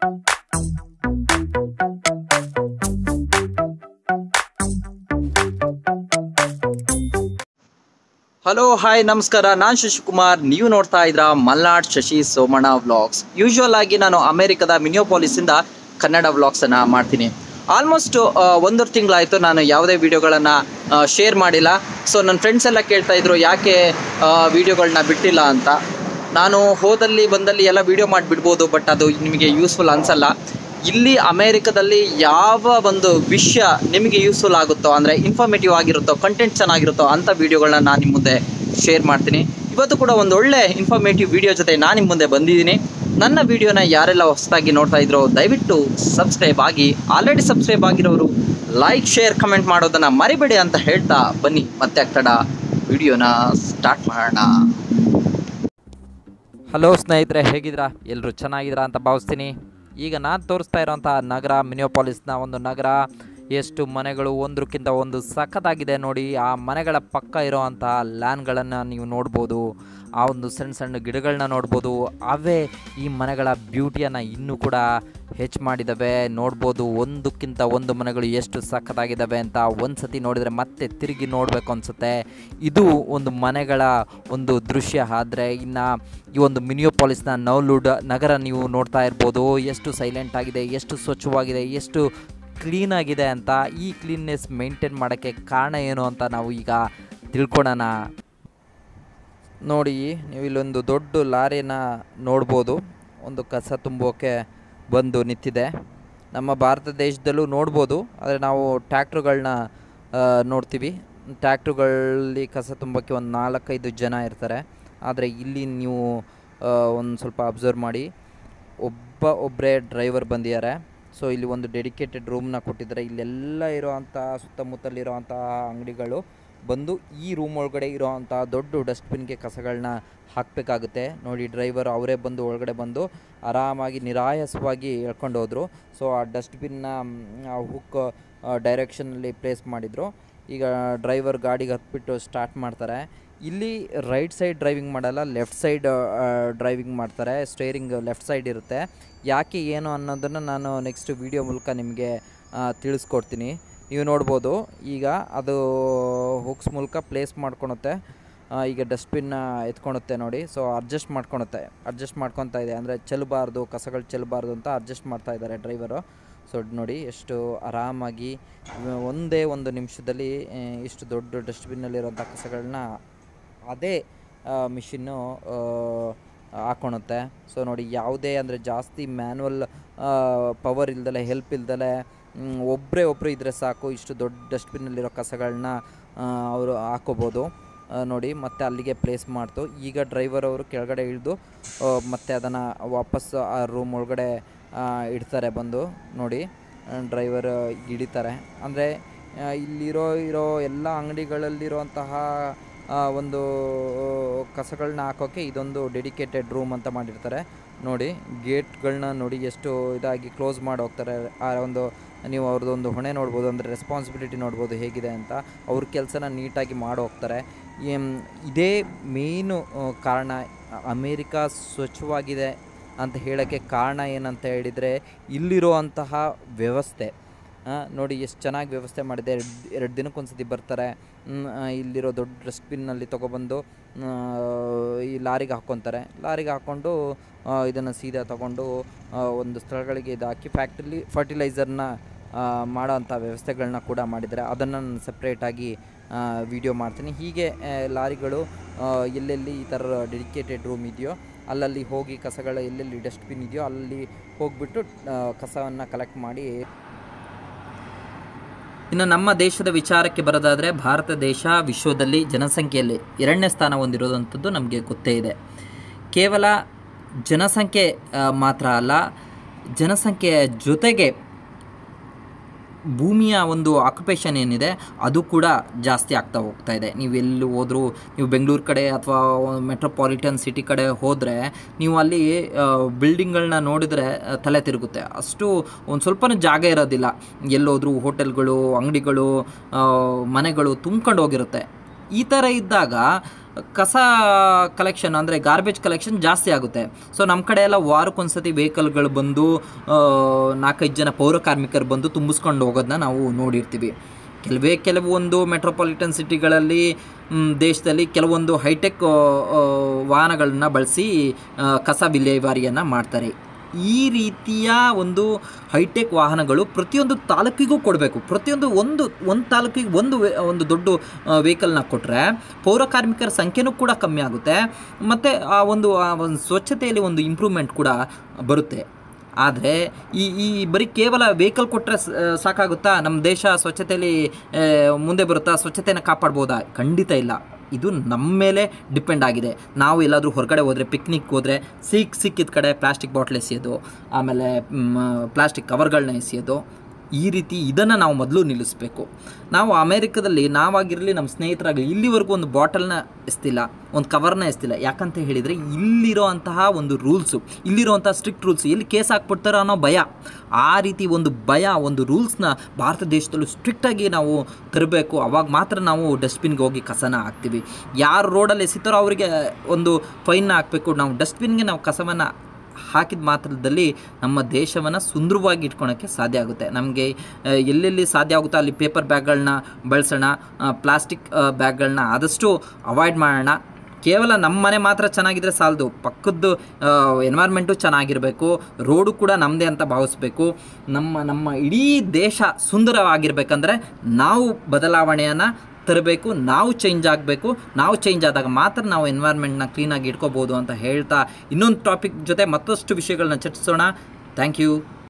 hello hi ನಮಸ್ಕಾರ ನಾನು ಶಶಿಕುಮಾರ್ ನೀವು ನೋಡ್ತಾ ಇದ್ರ ಮಲ್ನಾಡ್ ಶಶಿ ಸೋಮಣ್ಣ ವ್ಲಾಗ್ಸ್ ಯೂಶುವಲ್ ಆಗಿ ನಾನು ಅಮೆರಿಕದ ಮಿನಿಯೋಪಾಲಿಸಿಂದ ಕನ್ನಡ ವ್ಲಾಗ್ಸನ್ನು ಮಾಡ್ತೀನಿ ಆಲ್ಮೋಸ್ಟ್ ಒಂದೂವರೆ ತಿಂಗಳಾಯಿತು ನಾನು ಯಾವುದೇ ವಿಡಿಯೋಗಳನ್ನು ಶೇರ್ ಮಾಡಿಲ್ಲ ಸೊ ನನ್ನ ಫ್ರೆಂಡ್ಸ್ ಎಲ್ಲ ಕೇಳ್ತಾ ಇದ್ರು ಯಾಕೆ ವಿಡಿಯೋಗಳನ್ನ ಬಿಟ್ಟಿಲ್ಲ ಅಂತ ನಾನು ಹೋದಲ್ಲಿ ಬಂದಲ್ಲಿ ಎಲ್ಲ ವಿಡಿಯೋ ಮಾಡಿಬಿಡ್ಬೋದು ಬಟ್ ಅದು ನಿಮಗೆ ಯೂಸ್ಫುಲ್ ಅನಿಸಲ್ಲ ಇಲ್ಲಿ ಅಮೇರಿಕದಲ್ಲಿ ಯಾವ ಒಂದು ವಿಷಯ ನಿಮಗೆ ಯೂಸ್ಫುಲ್ ಆಗುತ್ತೋ ಅಂದರೆ ಇನ್ಫಾರ್ಮೇಟಿವ್ ಆಗಿರುತ್ತೋ ಕಂಟೆಂಟ್ ಚೆನ್ನಾಗಿರುತ್ತೋ ಅಂಥ ವೀಡಿಯೋಗಳನ್ನ ನಾನು ನಿಮ್ಮ ಮುಂದೆ ಶೇರ್ ಮಾಡ್ತೀನಿ ಇವತ್ತು ಕೂಡ ಒಂದು ಒಳ್ಳೆ ಇನ್ಫಾರ್ಮೇಟಿವ್ ವಿಡಿಯೋ ಜೊತೆ ನಾನು ನಿಮ್ಮ ಮುಂದೆ ಬಂದಿದ್ದೀನಿ ನನ್ನ ವಿಡಿಯೋನ ಯಾರೆಲ್ಲ ಹೊಸದಾಗಿ ನೋಡ್ತಾ ಇದ್ರೋ ದಯವಿಟ್ಟು ಸಬ್ಸ್ಕ್ರೈಬ್ ಆಗಿ ಆಲ್ರೆಡಿ ಸಬ್ಸ್ಕ್ರೈಬ್ ಆಗಿರೋರು ಲೈಕ್ ಶೇರ್ ಕಮೆಂಟ್ ಮಾಡೋದನ್ನು ಮರಿಬೇಡಿ ಅಂತ ಹೇಳ್ತಾ ಬನ್ನಿ ಮತ್ತೆ ಆಗ್ತಡ ವಿಡಿಯೋನ ಸ್ಟಾರ್ಟ್ ಮಾಡೋಣ ಹಲೋ ಸ್ನೇಹಿತರೆ ಹೇಗಿದ್ದೀರಾ ಎಲ್ಲರೂ ಚೆನ್ನಾಗಿದ್ದೀರಾ ಅಂತ ಭಾವಿಸ್ತೀನಿ ಈಗ ನಾನು ತೋರಿಸ್ತಾ ಇರೋಂಥ ನಗರ ಮಿನಿಯೋಪಾಲಿಸ್ನ ಒಂದು ನಗರ ಎಷ್ಟು ಮನೆಗಳು ಒಂದಕ್ಕಿಂತ ಒಂದು ಸಖತ್ತಾಗಿದೆ ನೋಡಿ ಆ ಮನೆಗಳ ಪಕ್ಕ ಇರೋವಂಥ ಲ್ಯಾನ್ಗಳನ್ನು ನೀವು ನೋಡ್ಬೋದು ಆ ಒಂದು ಸಣ್ಣ ಸಣ್ಣ ಗಿಡಗಳನ್ನ ನೋಡ್ಬೋದು ಅವೇ ಈ ಮನೆಗಳ ಬ್ಯೂಟಿಯನ್ನು ಇನ್ನೂ ಕೂಡ ಹೆಚ್ಚು ಮಾಡಿದ್ದಾವೆ ನೋಡ್ಬೋದು ಒಂದಕ್ಕಿಂತ ಒಂದು ಮನೆಗಳು ಎಷ್ಟು ಸಖತ್ತಾಗಿದ್ದಾವೆ ಅಂತ ಒಂದು ಸತಿ ನೋಡಿದರೆ ಮತ್ತೆ ತಿರುಗಿ ನೋಡಬೇಕು ಅನಿಸುತ್ತೆ ಇದು ಒಂದು ಮನೆಗಳ ಒಂದು ದೃಶ್ಯ ಆದರೆ ಇನ್ನು ಈ ಒಂದು ಮಿನಿಯೋಪಾಲಿಸ್ನ ನೌಲುಡ್ ನಗರ ನೀವು ನೋಡ್ತಾ ಇರ್ಬೋದು ಎಷ್ಟು ಸೈಲೆಂಟ್ ಆಗಿದೆ ಎಷ್ಟು ಸ್ವಚ್ಛವಾಗಿದೆ ಎಷ್ಟು ಕ್ಲೀನಾಗಿದೆ ಅಂತ ಈ ಕ್ಲೀನ್ನೆಸ್ ಮೇಂಟೈನ್ ಮಾಡೋಕ್ಕೆ ಕಾರಣ ಏನು ಅಂತ ನಾವು ಈಗ ತಿಳ್ಕೊಳ್ಳೋಣ ನೋಡಿ ನೀವು ಇಲ್ಲೊಂದು ದೊಡ್ಡ ಲಾರಿನ ನೋಡ್ಬೋದು ಒಂದು ಕಸ ತುಂಬೋಕೆ ಬಂದು ನಿಂತಿದೆ ನಮ್ಮ ಭಾರತ ದೇಶದಲ್ಲೂ ನೋಡ್ಬೋದು ಆದರೆ ನಾವು ಟ್ಯಾಕ್ಟ್ರುಗಳನ್ನ ನೋಡ್ತೀವಿ ಟ್ಯಾಕ್ಟ್ರುಗಳಲ್ಲಿ ಕಸ ತುಂಬೋಕ್ಕೆ ಒಂದು ನಾಲ್ಕೈದು ಜನ ಇರ್ತಾರೆ ಆದರೆ ಇಲ್ಲಿ ನೀವು ಒಂದು ಸ್ವಲ್ಪ ಅಬ್ಸರ್ವ್ ಮಾಡಿ ಒಬ್ಬ ಒಬ್ಬರೇ ಡ್ರೈವರ್ ಬಂದಿದ್ದಾರೆ ಸೊ ಇಲ್ಲಿ ಒಂದು ಡೆಡಿಕೇಟೆಡ್ ರೂಮ್ನ ಕೊಟ್ಟಿದ್ದಾರೆ ಇಲ್ಲೆಲ್ಲ ಇರೋವಂಥ ಸುತ್ತಮುತ್ತಲಿರೋವಂಥ ಅಂಗಡಿಗಳು ಬಂದು ಈ ರೂಮ್ ಒಳಗಡೆ ಇರೋವಂಥ ದೊಡ್ಡ ಡಸ್ಟ್ಬಿನ್ಗೆ ಕಸಗಳನ್ನ ಹಾಕಬೇಕಾಗುತ್ತೆ ನೋಡಿ ಡ್ರೈವರ್ ಅವರೇ ಬಂದು ಒಳಗಡೆ ಬಂದು ಆರಾಮಾಗಿ ನಿರಾಯಾಸವಾಗಿ ಎಳ್ಕೊಂಡು ಹೋದರು ಸೊ ಆ ಡಸ್ಟ್ಬಿನ್ನ ಹುಕ್ ಡೈರೆಕ್ಷನಲ್ಲಿ ಪ್ಲೇಸ್ ಮಾಡಿದರು ಈಗ ಡ್ರೈವರ್ ಗಾಡಿಗೆ ಹತ್ಬಿಟ್ಟು ಸ್ಟಾರ್ಟ್ ಮಾಡ್ತಾರೆ ಇಲ್ಲಿ ರೈಟ್ ಸೈಡ್ ಡ್ರೈವಿಂಗ್ ಮಾಡಲ್ಲ ಲೆಫ್ಟ್ ಸೈಡ್ ಡ್ರೈವಿಂಗ್ ಮಾಡ್ತಾರೆ ಸ್ಟೇರಿಂಗ್ ಲೆಫ್ಟ್ ಸೈಡ್ ಇರುತ್ತೆ ಯಾಕೆ ಏನು ಅನ್ನೋದನ್ನು ನಾನು ನೆಕ್ಸ್ಟ್ ವಿಡಿಯೋ ಮೂಲಕ ನಿಮಗೆ ತಿಳಿಸ್ಕೊಡ್ತೀನಿ ನೀವು ನೋಡ್ಬೋದು ಈಗ ಅದು ಹುಕ್ಸ್ ಮೂಲಕ ಪ್ಲೇಸ್ ಮಾಡ್ಕೊಳುತ್ತೆ ಈಗ ಡಸ್ಟ್ಬಿನ್ನ ಎತ್ಕೊಳುತ್ತೆ ನೋಡಿ ಸೊ ಅಡ್ಜಸ್ಟ್ ಮಾಡ್ಕೊಳುತ್ತೆ ಅಡ್ಜಸ್ಟ್ ಮಾಡ್ಕೊತಾ ಇದೆ ಅಂದರೆ ಚೆಲ್ಲಬಾರ್ದು ಕಸಗಳು ಚೆಲ್ಲಬಾರ್ದು ಅಂತ ಅಡ್ಜಸ್ಟ್ ಮಾಡ್ತಾ ಇದ್ದಾರೆ ಡ್ರೈವರು ಸೊ ನೋಡಿ ಎಷ್ಟು ಆರಾಮಾಗಿ ಒಂದೇ ಒಂದು ನಿಮಿಷದಲ್ಲಿ ಇಷ್ಟು ದೊಡ್ಡ ಡಸ್ಟ್ಬಿನ್ನಲ್ಲಿರೋಂಥ ಕಸಗಳನ್ನ ಅದೇ ಮಿಷಿನ್ನು ಹಾಕೊಳುತ್ತೆ ಸೊ ನೋಡಿ ಯಾವುದೇ ಅಂದರೆ ಜಾಸ್ತಿ ಮ್ಯಾನ್ಯಲ್ ಪವರ್ ಇಲ್ದಲೆ ಹೆಲ್ಪ್ ಇಲ್ದಲೆ ಒಬ್ಬರೇ ಒಬ್ಬರು ಇದ್ದರೆ ಸಾಕು ಇಷ್ಟು ದೊಡ್ಡ ಡಸ್ಟ್ಬಿನ್ನಲ್ಲಿರೋ ಕಸಗಳನ್ನ ಅವರು ಹಾಕೋಬೋದು ನೋಡಿ ಮತ್ತೆ ಅಲ್ಲಿಗೆ ಪ್ಲೇಸ್ ಮಾಡ್ತು ಈಗ ಡ್ರೈವರ್ ಅವರು ಕೆಳಗಡೆ ಇಳಿದು ಮತ್ತೆ ಅದನ್ನು ವಾಪಸ್ ಆ ರೂಮ್ ಒಳಗಡೆ ಇಡ್ತಾರೆ ಬಂದು ನೋಡಿ ಡ್ರೈವರ್ ಹಿಡಿತಾರೆ ಅಂದರೆ ಇಲ್ಲಿರೋ ಇರೋ ಎಲ್ಲ ಅಂಗಡಿಗಳಲ್ಲಿರುವಂತಹ ಒಂದು ಕಸಗಳನ್ನ ಹಾಕೋಕ್ಕೆ ಇದೊಂದು ಡೆಡಿಕೇಟೆಡ್ ರೂಮ್ ಅಂತ ಮಾಡಿರ್ತಾರೆ ನೋಡಿ ಗೇಟ್ಗಳನ್ನ ನೋಡಿ ಎಷ್ಟು ಇದಾಗಿ ಕ್ಲೋಸ್ ಮಾಡಿ ಹೋಗ್ತಾರೆ ಆ ಒಂದು ನೀವು ಅವ್ರದ್ದೊಂದು ಹೊಣೆ ನೋಡ್ಬೋದು ಅಂದರೆ ರೆಸ್ಪಾನ್ಸಿಬಿಲಿಟಿ ನೋಡ್ಬೋದು ಹೇಗಿದೆ ಅಂತ ಅವ್ರ ಕೆಲಸನ ನೀಟಾಗಿ ಮಾಡಿ ಹೋಗ್ತಾರೆ ಇದೇ ಮೇಯ್ನು ಕಾರಣ ಅಮೇರಿಕಾ ಸ್ವಚ್ಛವಾಗಿದೆ ಅಂತ ಹೇಳೋಕ್ಕೆ ಕಾರಣ ಏನಂತ ಹೇಳಿದರೆ ಇಲ್ಲಿರುವಂತಹ ವ್ಯವಸ್ಥೆ ನೋಡಿ ಎಷ್ಟು ಚೆನ್ನಾಗಿ ವ್ಯವಸ್ಥೆ ಮಾಡಿದೆ ಎರಡು ಎರಡು ದಿನಕ್ಕೊಂದ್ಸತಿ ಬರ್ತಾರೆ ಇಲ್ಲಿರೋ ದೊಡ್ಡ ಡಸ್ಟ್ಬಿನ್ನಲ್ಲಿ ತೊಗೊಬಂದು ಈ ಲಾರಿಗೆ ಹಾಕ್ಕೊತಾರೆ ಲಾರಿಗೆ ಹಾಕ್ಕೊಂಡು ಇದನ್ನು ಸೀದಾ ತೊಗೊಂಡು ಒಂದು ಸ್ಥಳಗಳಿಗೆ ಇದು ಹಾಕಿ ಫ್ಯಾಕ್ಟ್ರಿಲಿ ಫರ್ಟಿಲೈಸರ್ನ ಮಾಡೋ ಅಂಥ ವ್ಯವಸ್ಥೆಗಳನ್ನ ಕೂಡ ಮಾಡಿದ್ದಾರೆ ಅದನ್ನು ನಾನು ಸಪ್ರೇಟಾಗಿ ವಿಡಿಯೋ ಮಾಡ್ತೀನಿ ಹೀಗೆ ಲಾರಿಗಳು ಎಲ್ಲೆಲ್ಲಿ ಈ ಥರ ಡೆಡಿಕೇಟೆಡ್ ರೂಮ್ ಇದೆಯೋ ಅಲ್ಲಲ್ಲಿ ಹೋಗಿ ಕಸಗಳ ಎಲ್ಲೆಲ್ಲಿ ಡಸ್ಟ್ಬಿನ್ ಇದೆಯೋ ಅಲ್ಲಿ ಹೋಗಿಬಿಟ್ಟು ಕಸವನ್ನು ಕಲೆಕ್ಟ್ ಮಾಡಿ ಇನ್ನು ನಮ್ಮ ದೇಶದ ವಿಚಾರಕ್ಕೆ ಬರೋದಾದರೆ ಭಾರತ ದೇಶ ವಿಶ್ವದಲ್ಲಿ ಜನಸಂಖ್ಯೆಯಲ್ಲಿ ಎರಡನೇ ಸ್ಥಾನ ಹೊಂದಿರೋದಂಥದ್ದು ನಮಗೆ ಗೊತ್ತೇ ಇದೆ ಕೇವಲ ಜನಸಂಖ್ಯೆ ಮಾತ್ರ ಅಲ್ಲ ಜನಸಂಖ್ಯೆಯ ಜೊತೆಗೆ ಭೂಮಿಯ ಒಂದು ಆಕ್ಯುಪೇಷನ್ ಏನಿದೆ ಅದು ಕೂಡ ಜಾಸ್ತಿ ಆಗ್ತಾ ಹೋಗ್ತಾ ಇದೆ ನೀವು ಎಲ್ಲಿ ಹೋದರೂ ನೀವು ಬೆಂಗಳೂರು ಕಡೆ ಅಥವಾ ಮೆಟ್ರೋಪಾಲಿಟನ್ ಸಿಟಿ ಕಡೆ ಹೋದರೆ ನೀವು ಅಲ್ಲಿ ಬಿಲ್ಡಿಂಗ್ಗಳನ್ನ ನೋಡಿದರೆ ತಲೆ ತಿರುಗುತ್ತೆ ಅಷ್ಟು ಒಂದು ಸ್ವಲ್ಪನೂ ಜಾಗ ಇರೋದಿಲ್ಲ ಎಲ್ಲೋದ್ರೂ ಹೋಟೆಲ್ಗಳು ಅಂಗಡಿಗಳು ಮನೆಗಳು ತುಂಬ್ಕೊಂಡು ಹೋಗಿರುತ್ತೆ ಈ ಥರ ಇದ್ದಾಗ ಕಸ ಕಲೆಕ್ಷನ್ ಅಂದರೆ ಗಾರ್ಬೇಜ್ ಕಲೆಕ್ಷನ್ ಜಾಸ್ತಿ ಆಗುತ್ತೆ ಸೊ ನಮ್ಮ ಕಡೆ ಎಲ್ಲ ವಾರಕ್ಕೊಂದ್ಸತಿ ವೆಹಿಕಲ್ಗಳು ಬಂದು ಆ, ನಾಲ್ಕೈದು ಜನ ಪೌರ ಕಾರ್ಮಿಕರು ಬಂದು ತುಂಬಿಸ್ಕೊಂಡು ಹೋಗೋದನ್ನ ನಾವು ನೋಡಿರ್ತೀವಿ ಕೆಲವೇ ಕೆಲವೊಂದು ಮೆಟ್ರೋಪಾಲಿಟನ್ ಸಿಟಿಗಳಲ್ಲಿ ಮ್, ದೇಶದಲ್ಲಿ ಕೆಲವೊಂದು ಹೈಟೆಕ್ ವಾಹನಗಳನ್ನ ಬಳಸಿ ಆ, ಕಸ ವಿಲೇವಾರಿಯನ್ನು ಮಾಡ್ತಾರೆ ಈ ರೀತಿಯ ಒಂದು ಹೈಟೆಕ್ ವಾಹನಗಳು ಪ್ರತಿಯೊಂದು ತಾಲೂಕಿಗೂ ಕೊಡಬೇಕು ಪ್ರತಿಯೊಂದು ಒಂದು ಒಂದು ತಾಲೂಕಿಗೆ ಒಂದು ವೆ- ಒಂದು ದೊಡ್ಡ ವೆಹಿಕಲ್ನ ಕೊಟ್ಟರೆ ಪೌರ ಕಾರ್ಮಿಕರ ಸಂಖ್ಯೆನೂ ಕೂಡ ಕಮ್ಮಿ ಆಗುತ್ತೆ ಮತ್ತು ಆ ಒಂದು ಆ ಒಂದು ಸ್ವಚ್ಛತೆಯಲ್ಲಿ ಒಂದು ಇಂಪ್ರೂವ್ಮೆಂಟ್ ಕೂಡ ಬರುತ್ತೆ ಆದರೆ ಈ ಈ ಬರೀ ಕೇವಲ ವೆಹಿಕಲ್ ಕೊಟ್ಟರೆ ಸಾಕಾಗುತ್ತಾ ನಮ್ಮ ದೇಶ ಸ್ವಚ್ಛತೆಯಲ್ಲಿ ಆ, ಮುಂದೆ ಬರುತ್ತಾ ಸ್ವಚ್ಛತೆಯನ್ನು ಕಾಪಾಡ್ಬೋದಾ ಖಂಡಿತ ಇಲ್ಲ ಇದು ನಮ್ಮ ಮೇಲೆ ಡಿಪೆಂಡ್ ಆಗಿದೆ ನಾವು ಎಲ್ಲಾದರೂ ಹೊರಗಡೆ ಹೋದರೆ ಪಿಕ್ನಿಕ್ ಹೋದರೆ ಸಿಕ್ ಸಿಕ್ಕಿದ ಕಡೆ ಪ್ಲಾಸ್ಟಿಕ್ ಬಾಟ್ಲ್ ಎಸೆಯೋದು ಆಮೇಲೆ ಪ್ಲಾಸ್ಟಿಕ್ ಕವರ್ಗಳನ್ನ ಎಸೆಯೋದು ಈ ರೀತಿ ಇದನ್ನು ನಾವು ಮೊದಲು ನಿಲ್ಲಿಸಬೇಕು ನಾವು ಅಮೇರಿಕದಲ್ಲಿ ನಾವಾಗಿರಲಿ ನಮ್ಮ ಸ್ನೇಹಿತರಾಗಲಿ ಇಲ್ಲಿವರೆಗೂ ಒಂದು ಬಾಟಲ್ನ ಎಸ್ತಿಲ್ಲ ಒಂದು ಕವರ್ನ ಎಸ್ತಿಲ್ಲ ಯಾಕಂತ ಹೇಳಿದರೆ ಇಲ್ಲಿರೋ ಅಂತಹ ಒಂದು ರೂಲ್ಸು ಇಲ್ಲಿರೋಂಥ ಸ್ಟ್ರಿಕ್ಟ್ ರೂಲ್ಸ್ ಎಲ್ಲಿ ಕೇಸ್ ಹಾಕ್ಬಿಡ್ತಾರೋ ಅನ್ನೋ ಭಯ ಆ ರೀತಿ ಒಂದು ಭಯ ಒಂದು ರೂಲ್ಸ್ನ ಭಾರತ ದೇಶದಲ್ಲೂ ಸ್ಟ್ರಿಕ್ಟಾಗಿ ನಾವು ತರಬೇಕು ಅವಾಗ ಮಾತ್ರ ನಾವು ಡಸ್ಟ್ಬಿನ್ಗೆ ಹೋಗಿ ಕಸನ ಹಾಕ್ತೀವಿ ಯಾರು ರೋಡಲ್ಲಿ ಎಸಿತಾರೋ ಅವರಿಗೆ ಒಂದು ಫೈನ್ನ ಹಾಕಬೇಕು ನಾವು ಡಸ್ಟ್ಬಿನ್ಗೆ ನಾವು ಕಸವನ್ನು ಹಾಕಿದ ಮಾತ್ರದಲ್ಲಿ ನಮ್ಮ ದೇಶವನ್ನು ಸುಂದರವಾಗಿ ಇಟ್ಕೊಳಕ್ಕೆ ಸಾಧ್ಯ ಆಗುತ್ತೆ ನಮಗೆ ಎಲ್ಲೆಲ್ಲಿ ಸಾಧ್ಯ ಆಗುತ್ತೋ ಅಲ್ಲಿ ಪೇಪರ್ ಬ್ಯಾಗ್ಗಳನ್ನ ಬಳಸೋಣ ಪ್ಲಾಸ್ಟಿಕ್ ಬ್ಯಾಗ್ಗಳನ್ನ ಆದಷ್ಟು ಅವಾಯ್ಡ್ ಮಾಡೋಣ ಕೇವಲ ನಮ್ಮ ಮನೆ ಮಾತ್ರ ಚೆನ್ನಾಗಿದ್ರೆ ಸಾಲದು ಪಕ್ಕದ್ದು ಎನ್ವೈರ್ಮೆಂಟು ಚೆನ್ನಾಗಿರಬೇಕು ರೋಡು ಕೂಡ ನಮ್ಮದೇ ಅಂತ ಭಾವಿಸ್ಬೇಕು ನಮ್ಮ ನಮ್ಮ ಇಡೀ ದೇಶ ಸುಂದರವಾಗಿರ್ಬೇಕಂದ್ರೆ ನಾವು ಬದಲಾವಣೆಯನ್ನು ತರಬೇಕು ನಾವು ಚೇಂಜ್ ಆಗಬೇಕು ನಾವು ಚೇಂಜ್ ಆದಾಗ ಮಾತ್ರ ನಾವು ಎನ್ವೈರ್ಮೆಂಟ್ನ ಕ್ಲೀನಾಗಿ ಇಟ್ಕೋಬೋದು ಅಂತ ಹೇಳ್ತಾ ಇನ್ನೊಂದು ಟಾಪಿಕ್ ಜೊತೆ ಮತ್ತಷ್ಟು ವಿಷಯಗಳನ್ನ ಚರ್ಚಿಸೋಣ ಥ್ಯಾಂಕ್ ಯು